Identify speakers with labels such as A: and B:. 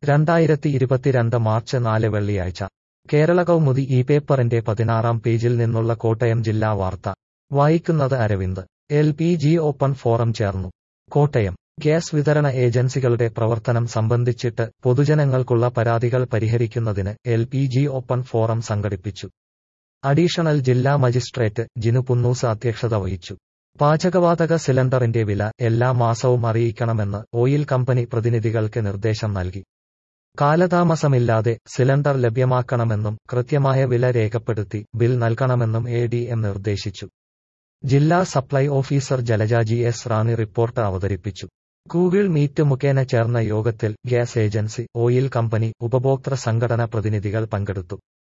A: രണ്ടായിരത്തി ഇരുപത്തിരണ്ട് മാർച്ച് നാല് വെള്ളിയാഴ്ച കേരള കൗമുദി ഈ പേപ്പറിന്റെ പതിനാറാം പേജിൽ നിന്നുള്ള കോട്ടയം ജില്ലാ വാർത്ത വായിക്കുന്നത് Aravind L P G open forum ചേർന്നു കോട്ടയം ഗ്യാസ് വിതരണ ഏജൻസികളുടെ പ്രവർത്തനം സംബന്ധിച്ചിട്ട് പൊതുജനങ്ങൾക്കുള്ള പരാതികൾ പരിഹരിക്കുന്നതിന് L P G open forum സംഘടിപ്പിച്ചു അഡീഷണൽ ജില്ലാ മജിസ്ട്രേറ്റ് ജിനു പുന്നൂസ് അധ്യക്ഷത വഹിച്ചു പാചകവാതക സിലിണ്ടറിന്റെ വില എല്ലാ മാസവും അറിയിക്കണമെന്ന് ഓയിൽ കമ്പനി പ്രതിനിധികൾക്ക് നിർദ്ദേശം നൽകി കാലതാമസമില്ലാതെ സിലിണ്ടർ ലഭ്യമാക്കണമെന്നും കൃത്യമായ വില രേഖപ്പെടുത്തി ബിൽ നൽകണമെന്നും എ ഡി എം നിർദ്ദേശിച്ചു ജില്ലാ supply officer Jalaja G S Rani report അവതരിപ്പിച്ചു ഗൂഗിൾ മീറ്റ് മുഖേന ചേർന്ന യോഗത്തിൽ ഗ്യാസ് ഏജൻസി ഓയിൽ കമ്പനി ഉപഭോക്തൃ സംഘടന പ്രതിനിധികൾ പങ്കെടുത്തു